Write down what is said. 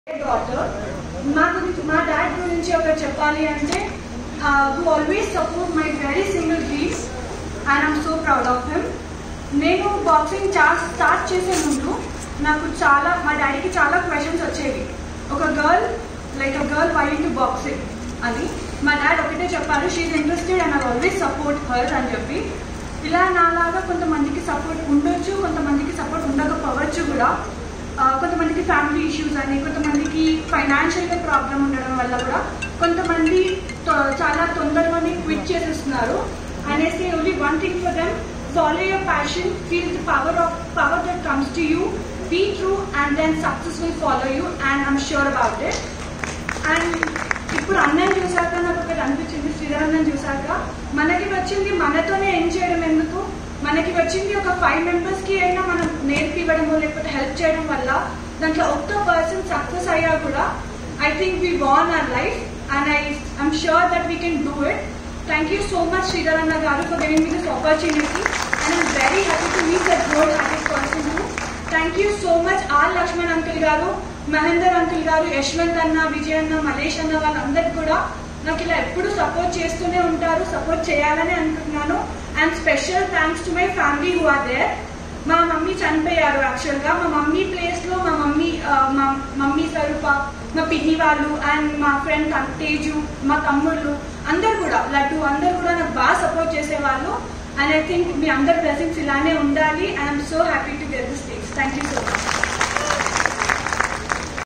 daughter మా గురించి మా డాడ్ గురించి ఒకటి చెప్పాలి అంటే who always support my very single dreams and I'm so proud of him నేను బాక్సింగ్ చా స్టార్ట్ చేసే ముందు నాకు చాలా మా డాడీకి చాలా క్వశ్చన్స్ వచ్చేవి ఒక girl like a girl why to boxing అని మా డాడ్ ఒకటే చెప్పారు she interested and I always support her అని చెప్పి ఇలా నాలాగా కొంతమందికి సపోర్ట్ ఉండొచ్చు కొంతమందికి సపోర్ట్ ఉండకపోవచ్చు కూడా ఆ, కొంతమందికి ఫ్యామిలీ ఇష్యూస్ అని కొంతమందికి ఫైనాన్షియల్గా ప్రాబ్లం ఉండడం వల్ల కూడా కొంతమంది తొ- చాలా తొందరగానే క్విట్ చేసేస్తున్నారు అనేసి only one thing for them follow your passion feel the power of power that comes to you be true and then success will follow you and I'm sure about it అండ్ ఇప్పుడు అన్నం చూసాక నాకు ఒకటి అనిపించింది శ్రీధర్ అన్నం చూసాక మనకి వచ్చింది మనతోనే ఎండ్ చేయడం ఎందుకు మనకి వచ్చింది ఒక ఫైవ్ మెంబర్స్ కి అయినా మనం నేర్పివ్వడము లేకపోతే హెల్ప్ చేయడం వల్ల దాంట్లో ఒక్క పర్సన్ సక్సెస్ అయ్యా కూడా I think we won our life and I I'm sure that we can do it thank you so much Sridhar అన్న గారు for giving me this opportunity and I'm very happy to meet that gold hearted person too thank you so much R Lakshman uncle గారు Mahender uncle గారు యశ్వంత్ అన్న విజయ్ అన్న మలేష్ అన్న వాళ్ళందరికీ కూడా నాకు ఇలా ఎప్పుడు సపోర్ట్ చేస్తూనే ఉంటారు సపోర్ట్ చేయాలని అనుకుంటున్నాను and special thanks to my family who are there మా మమ్మీ చనిపోయారు యాక్చువల్గా మా మమ్మీ ప్లేస్లో మా మమ్మీ ఆ, మా మమ్మీ స్వరూప మా పిన్ని వాళ్ళు అండ్ మా ఫ్రెండ్ తేజు మా తమ్ముళ్ళు అందరు కూడా లడ్డు అందరు కూడా నాకు బాగా సపోర్ట్ చేసేవాళ్ళు అండ్ ఐ థింక్ మీ అందరి బ్లెస్సింగ్స్ ఇలానే ఉండాలి I'm so happy to get this things thank you so much